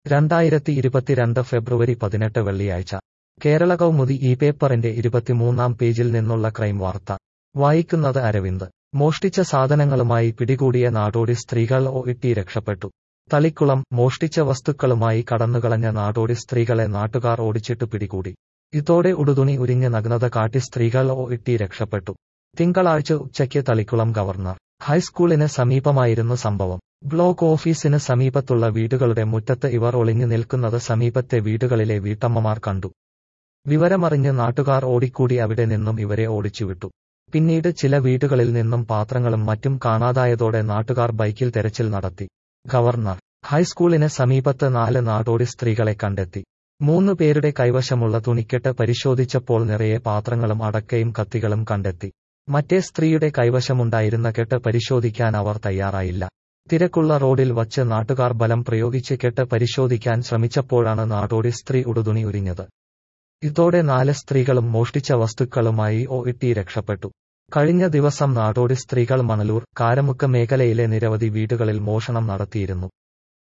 രണ്ടായിരത്തി ഇരുപത്തിരണ്ട് ഫെബ്രുവരി പതിനെട്ട് വെള്ളിയാഴ്ച കേരള കൗമുദി ഈ പേപ്പറിന്റെ ഇരുപത്തിമൂന്നാം പേജിൽ നിന്നുള്ള ക്രൈം വാർത്ത വായിക്കുന്നത് അരവിന്ദ് മോഷ്ടിച്ച സാധനങ്ങളുമായി പിടികൂടിയ നാടോടി സ്ത്രീകൾ ഒ ഇട്ടി രക്ഷപ്പെട്ടു തളിക്കുളം മോഷ്ടിച്ച വസ്തുക്കളുമായി കടന്നുകളഞ്ഞ നാടോടി സ്ത്രീകളെ നാട്ടുകാർ ഓടിച്ചിട്ട് പിടികൂടി ഇതോടെ ഉടുതുണി ഉരിഞ്ഞ് നഗ്നത കാട്ടി സ്ത്രീകൾ ഒ ഇട്ടി രക്ഷപ്പെട്ടു തിങ്കളാഴ്ച ഉച്ചയ്ക്ക് തളിക്കുളം ഗവർണർ ഹൈസ്കൂളിന് സമീപമായിരുന്നു സംഭവം ബ്ലോക്ക് ഓഫീസിന് സമീപത്തുള്ള വീടുകളുടെ മുറ്റത്ത് ഇവർ ഒളിഞ്ഞു നിൽക്കുന്നത് സമീപത്തെ വീടുകളിലെ വീട്ടമ്മമാർ കണ്ടു വിവരമറിഞ്ഞ് നാട്ടുകാർ ഓടിക്കൂടി അവിടെ നിന്നും ഇവരെ ഓടിച്ചുവിട്ടു പിന്നീട് ചില വീടുകളിൽ നിന്നും പാത്രങ്ങളും മറ്റും കാണാതായതോടെ നാട്ടുകാർ ബൈക്കിൽ തെരച്ചിൽ നടത്തി ഗവർണർ ഹൈസ്കൂളിന് സമീപത്ത് നാല് നാടോടി സ്ത്രീകളെ കണ്ടെത്തി മൂന്ന് പേരുടെ കൈവശമുള്ള തുണിക്കെട്ട് പരിശോധിച്ചപ്പോൾ നിറയെ പാത്രങ്ങളും അടക്കയും കത്തികളും കണ്ടെത്തി മറ്റേ സ്ത്രീയുടെ കൈവശമുണ്ടായിരുന്ന കെട്ട് പരിശോധിക്കാൻ അവർ തയ്യാറായില്ല തിരക്കുള്ള റോഡിൽ വച്ച് നാട്ടുകാർ ബലം പ്രയോഗിച്ച് കെട്ട് പരിശോധിക്കാൻ ശ്രമിച്ചപ്പോഴാണ് നാടോടി സ്ത്രീ ഉടുതുണി ഉരിഞ്ഞത് ഇതോടെ നാല് സ്ത്രീകളും മോഷ്ടിച്ച വസ്തുക്കളുമായി ഒ ഇട്ടി രക്ഷപ്പെട്ടു കഴിഞ്ഞ ദിവസം നാടോടി സ്ത്രീകൾ മണലൂർ കാരമുക്ക് മേഖലയിലെ നിരവധി വീടുകളിൽ മോഷണം നടത്തിയിരുന്നു